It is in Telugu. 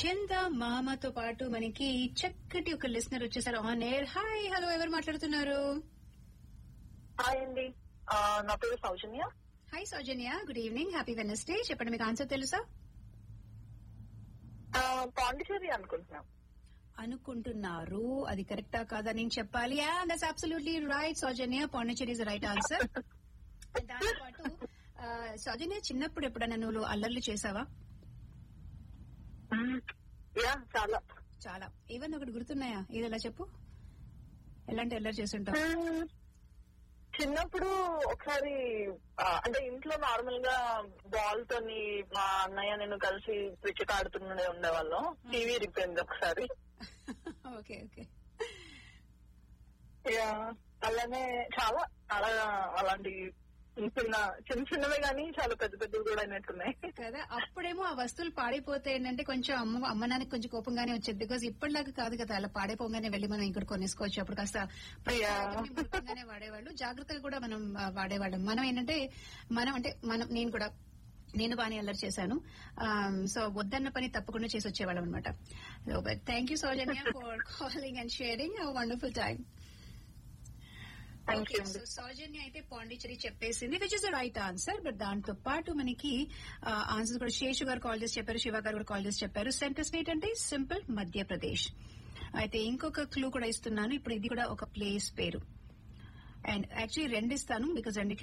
చంద మామతో పాటు మనకి చక్కటి ఒక లిసనర్ వచ్చేసారు ఆన్ ఎయిర్ హాయ్ హలో ఎవరు మాట్లాడుతున్నారు హాయ్ అండి ఆ, నా పేరు Soujanya hi Soujanya good evening happy Wednesday చెప్పండి మీకు ఆన్సర్ తెలుసా ఆ, పాండిచేరి అనుకుంటున్నాం అనుకుంటున్నారు అది కరెక్టా కాదా నేను చెప్పాలి that's absolutely right Soujanya Pondicherry is right answer దాంతో పాటు ఆ, సౌజన్య చిన్నప్పుడు ఎప్పుడైనా నువ్వు అల్లర్లు చేసావా యా చాలా చాలా ఏవన్నా ఒకటి గుర్తున్నాయా ఏదలా చెప్పు ఎలాంటి అల్లరి చేస్తుంటావు మ్మ్. చిన్నప్పుడు ఒకసారి ఆ, అంటే ఇంట్లో నార్మల్ గా బాల్ తోని మా అన్నయ్య నేను కలిసి క్రికెట్ ఆడుతుండే ఉండేవాళ్ళం టీవీ రిపోయింది ఒకసారి ఓకే ఓకే యా అలానే చాలా చాలా అలాంటి చిన్న చిన్న చిన్నవే కానీ చాలా పెద్ద పెద్దవి కూడా అయినట్టున్నాయి కదా అప్పుడేమో ఆ వస్తువులు పాడైపోతే ఏంటంటే కొంచెం అమ్మ అమ్మ నాన్నకి కొంచెం కోపంగానే వచ్చేది బికాస్ ఇప్పటిలాగా కాదు కదా అలా పాడైపోగానే వెళ్ళి మనం ఇక్కడ కొనేసుకోవచ్చు అప్పుడు కాస్త ప్రతిదానికి మృతంగానే వాడేవాళ్ళు జాగ్రత్తగా కూడా మనం ఆ, వాడేవాళ్ళం మనం ఏంటంటే మనం అంటే మనం నేను కూడా నేను బాగానే అల్లరి చేశాను సో వద్దన్న పని తప్పకుండా చేసి వచ్చేవాళ్ళం అనమాట thank you Soujanya for calling and sharing wonderful time thank you అండి సో సౌజన్య అయితే పాండిచేరి చెప్పేసింది which is the right answer but దాంతో పాటు మనకి ఆన్సర్ కూడా శేషు గారు కాల్ చేసి చెప్పారు శివ గారు కూడా కాల్ చేసి చెప్పారు సెంటర్ స్టేట్ అంటే సింపుల్ మధ్యప్రదేశ్ అయితే ఇంకొక క్లూ కూడా ఇస్తున్నాను ఇప్పుడు ఇది కూడా ఒక ప్లేస్ పేరు అండ్ యాక్చువల్లీ రెండు ఇస్తాను బికాస్ రెండు